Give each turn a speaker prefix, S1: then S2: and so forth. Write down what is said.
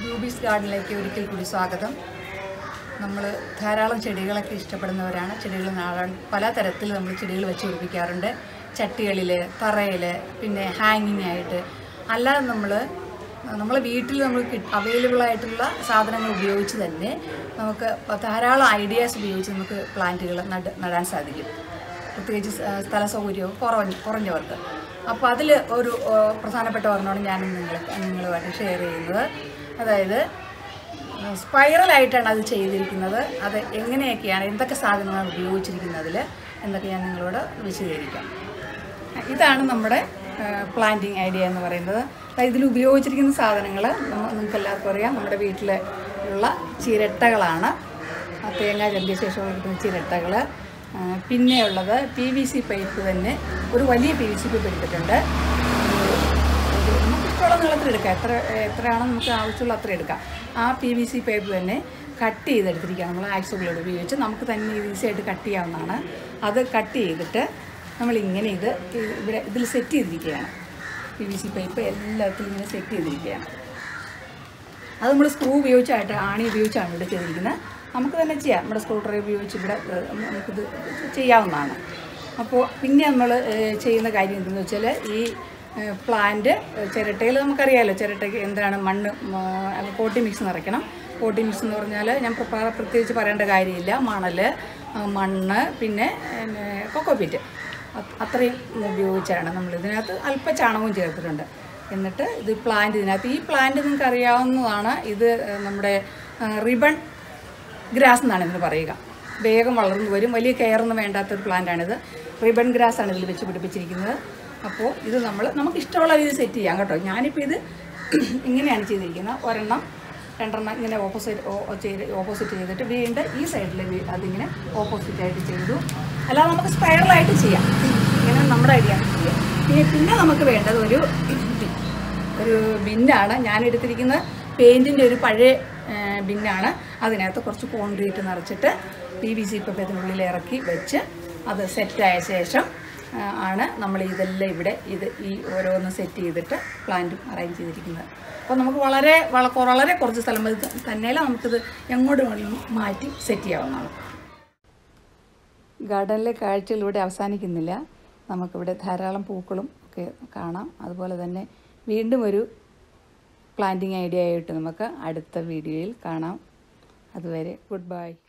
S1: rubies ഗാർഡനിലേക്ക് ഒരിക്കൽ കൂടി സ്വാഗതം നമ്മൾ ധാരാളം ചെടികളൊക്കെ ഇഷ്ടപ്പെടുന്നവരാണ് ചെടികൾ നാടാൻ പല തരത്തിൽ നമ്മൾ ചെടികൾ വെച്ച് പിടിപ്പിക്കാറുണ്ട് ചട്ടികളിൽ തറയിൽ പിന്നെ ഹാങ്ങിങ് ആയിട്ട് അല്ലാതെ നമ്മൾ നമ്മളെ വീട്ടിൽ നമ്മൾ അവൈലബിൾ ആയിട്ടുള്ള സാധനങ്ങൾ ഉപയോഗിച്ച് തന്നെ നമുക്ക് ധാരാളം ഐഡിയാസ് ഉപയോഗിച്ച് നമുക്ക് പ്ലാന്റുകൾ നട് നടാൻ സാധിക്കും പ്രത്യേകിച്ച് സ്ഥ- സ്ഥല സൗകര്യവും കുറഞ്ഞ കുറഞ്ഞവർക്ക് അപ്പോൾ അതിൽ ഒരു ഏ, പ്രധാനപ്പെട്ട ഒരെണ്ണമാണ് ഞാൻ നിങ്ങൾ നിങ്ങളുമായിട്ട് ഷെയർ ചെയ്യുന്നത് അതായത് സ്പൈറലായിട്ടാണ് അത് ചെയ്തിരിക്കുന്നത് അത് എങ്ങനെയൊക്കെയാണ് എന്തൊക്കെ സാധനങ്ങളാണ് ഉപയോഗിച്ചിരിക്കുന്നതിൽ എന്നൊക്കെ ഞാൻ നിങ്ങളോട് വിശദീകരിക്കാം ഇതാണ് നമ്മുടെ പ്ലാന്റിങ് ഐഡിയ എന്ന് പറയുന്നത് അതായത് ഇതിൽ ഉപയോഗിച്ചിരിക്കുന്ന സാധനങ്ങൾ നമുക്ക് എല്ലാവർക്കും അറിയാം നമ്മുടെ വീട്ടിൽ ഉള്ള ചിരട്ടകളാണ് ആ തേങ്ങ ചെല്ലിയ ശേഷം കിട്ടുന്ന ചിരട്ടകൾ പിന്നെയുള്ളത് പി വി സി പൈപ്പ് തന്നെ ഒരു വലിയ പി വി സി പൈപ്പ് എടുത്തിട്ടുണ്ട് ഒരു നമുക്ക് ഇഷ്ടമുള്ള നീളത്തിൽ എടുക്കാം എത്ര എത്രയാണോ നമുക്ക് ആവശ്യമുള്ള അത്ര എടുക്കാം ആ പി വി സി പൈപ്പ് തന്നെ കട്ട് ചെയ്തെടുത്തിരിക്കുക നമ്മൾ ആക്സുകളോട് ഉപയോഗിച്ച് നമുക്ക് തന്നെ ഈസി ആയിട്ട് കട്ട് ചെയ്യാവുന്നതാണ് അത് കട്ട് ചെയ്തിട്ട് നമ്മൾ ഇങ്ങനെ ഇത് ഈ- ഇവിടെ ഇതിൽ സെറ്റ് ചെയ്തിരിക്കുകയാണ് പി വി സി പൈപ്പ് എല്ലാത്തിലും ഇങ്ങനെ സെറ്റ് ചെയ്തിരിക്കുകയാണ് അത് നമ്മൾ സ്ക്രൂ ഉപയോഗിച്ചായിട്ട് ആണി ഉപയോഗിച്ചാണ് ഇവിടെ ചെയ്തിരിക്കുന്നത് നമുക്ക് തന്നെ ചെയ്യാം നമ്മുടെ സ്ക്രൂ ഡ്രൈവ് ഉപയോഗിച്ച് ഇവിടെ ഏഹ്, നമുക്കിത് ചെയ്യാവുന്നതാണ് അപ്പോൾ പിന്നെ നമ്മൾ ഏഹ്, ചെയ്യുന്ന കാര്യം എന്തെന്ന് വെച്ചാൽ ഈ ഏഹ്, പ്ലാന്റ് ചിരട്ടയിൽ നമുക്കറിയാമല്ലോ ചിരട്ടയ്ക്ക് എന്താണ് മണ്ണ് പോട്ടി മിക്സ് നിറയ്ക്കണം പോട്ടി മിക്സ് എന്ന് പറഞ്ഞാൽ ഞാൻ പ്ര- പ്രത്യേകിച്ച് പറയേണ്ട കാര്യമില്ല മണൽ ആ, മണ്ണ് പിന്നെ പിന്നെ കൊക്കോപ്പിറ്റ് അത്- അത്രയും ഉപയോഗിച്ചാണ് നമ്മൾ ഇതിനകത്ത് അല്പ ചാണകവും ചേർത്തിട്ടുണ്ട് എന്നിട്ട് ഇത് പ്ലാന്റ് ഇതിനകത്ത് ഈ പ്ലാന്റ് നിങ്ങൾക്ക് അറിയാവുന്നതാണ് ഇത് ഏഹ്, നമ്മുടെ റിബൺ ഗ്രാസ് എന്നാണ് ഇതിന് പറയുക വേഗം വളർന്നു വരും വലിയ കെയറൊന്നും വേണ്ടാത്തൊരു പ്ലാന്റാണിത് റിബൺ ഗ്രാസ് ആണ് ഇതിൽ വെച്ച് പിടിപ്പിച്ചിരിക്കുന്നത് അപ്പോൾ ഇത് നമ്മൾ നമുക്ക് ഇഷ്ടമുള്ള രീതിയിൽ സെറ്റ് ചെയ്യാം കേട്ടോ ഞാനിപ്പോൾ ഇത് ഇങ്ങനെയാണ് ചെയ്തിരിക്കുന്നത് ഒരെണ്ണം രണ്ടെണ്ണം ഇങ്ങനെ ഓപ്പോസിറ്റ് ഓപ്പോസിറ്റ് ചെയ്തിട്ട് വീണ്ടും ഈ സൈഡിൽ അതിങ്ങനെ ഓപ്പോസിറ്റ് ആയിട്ട് ചെയ്തു അല്ലാതെ നമുക്ക് സ്പൈറലായിട്ട് ചെയ്യാം ഇങ്ങനെ നമ്മുടെ ഐഡിയ ചെയ്യാം പിന്നെ പിന്നെ നമുക്ക് വേണ്ടത് ഒരു ഒരു ബിന്നാണ് ഞാൻ എടുത്തിരിക്കുന്നത് പെയിൻറ്റിൻ്റെ ഒരു പഴയ ആ, ബിന്നാണ് അതിനകത്ത് കുറച്ച് കോൺക്രീറ്റ് നിറച്ചിട്ട് പി വി സി പപ്പത്തിനുള്ളിൽ ഇറക്കി വെച്ച് അത് സെറ്റായ ശേഷം ആ, ആണ് നമ്മൾ ഇതെല്ലാം ഇവിടെ ഇത് ഈ ഓരോന്ന് സെറ്റ് ചെയ്തിട്ട് പ്ലാന്റ് അറേഞ്ച് ചെയ്തിരിക്കുന്നത് അപ്പോൾ നമുക്ക് വളരെ വള വളരെ കുറച്ച് സ്ഥലം മതി തന്നെയല്ല നമുക്കിത് എങ്ങോട്ടും വേണമെങ്കിലും മാറ്റി സെറ്റ് ചെയ്യാവുന്നതാണ് ഗാർഡനിലെ കാഴ്ചകൾ ഇവിടെ അവസാനിക്കുന്നില്ല നമുക്കിവിടെ ധാരാളം പൂക്കളും ഒക്കെ കാണാം അതുപോലെ തന്നെ വീണ്ടും ഒരു പ്ലാന്റിങ് ഐഡിയ ആയിട്ട് നമുക്ക് അടുത്ത വീഡിയോയിൽ കാണാം അതുവരെ ഗുഡ് ബൈ